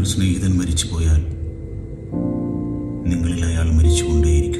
ഒരു സ്നേഹിതൻ മരിച്ചു പോയാൽ നിങ്ങളിൽ അയാൾ മരിച്ചുകൊണ്ടേയിരിക്കും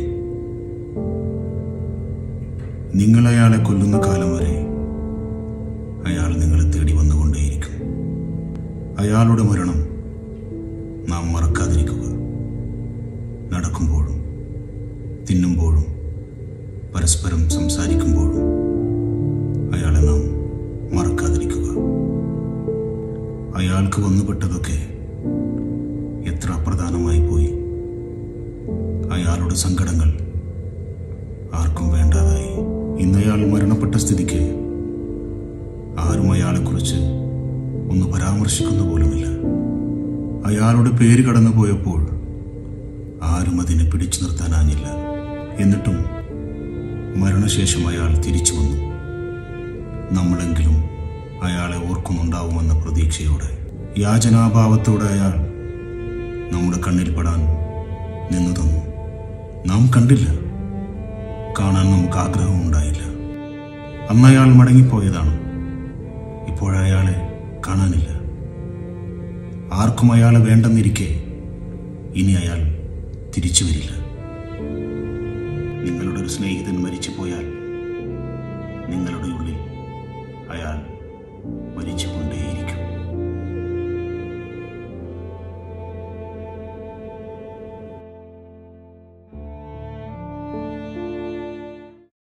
നിങ്ങൾ അയാളെ കൊല്ലുന്ന കാലം വരെ അയാൾ നിങ്ങളെ തേടി വന്നുകൊണ്ടേയിരിക്കും അയാളുടെ മരണം നാം മറക്കാതിരിക്കുക നടക്കുമ്പോഴും തിന്നുമ്പോഴും പരസ്പരം സംസാരിക്കുമ്പോഴും അയാളെ നാം മറക്കാതിരിക്കുക അയാൾക്ക് വന്നുപെട്ടതൊക്കെ എത്ര അപ്രധാനമായി പോയി അയാളുടെ സങ്കടങ്ങൾ ആർക്കും വേണ്ടാതായി ഇന്ന് അയാൾ മരണപ്പെട്ട സ്ഥിതിക്ക് ആരും അയാളെക്കുറിച്ച് ഒന്ന് പരാമർശിക്കുന്ന പോലുമില്ല അയാളുടെ പേര് കടന്നു പോയപ്പോൾ ആരും അതിനെ പിടിച്ചു നിർത്താനാഞ്ഞില്ല എന്നിട്ടും മരണശേഷം അയാൾ തിരിച്ചു വന്നു നമ്മളെങ്കിലും അയാളെ ഓർക്കുന്നുണ്ടാവുമെന്ന പ്രതീക്ഷയോടെ യാചനാഭാവത്തോടെ അയാൾ നമ്മുടെ കണ്ണിൽ പെടാൻ നിന്നു തന്നു നാം കണ്ടില്ല കാണാൻ നമുക്ക് ആഗ്രഹമുണ്ടായില്ല അന്ന് അയാൾ മടങ്ങിപ്പോയതാണ് ഇപ്പോഴയാളെ കാണാനില്ല ആർക്കും അയാളെ വേണ്ടെന്നിരിക്കെ ഇനി അയാൾ തിരിച്ചു വരില്ല നിങ്ങളുടെ ഒരു സ്നേഹിതൻ മരിച്ചു പോയാൽ നിങ്ങളുടെ ഉള്ളിൽ അയാൾ മരിച്ചുകൊണ്ടേയിരിക്കും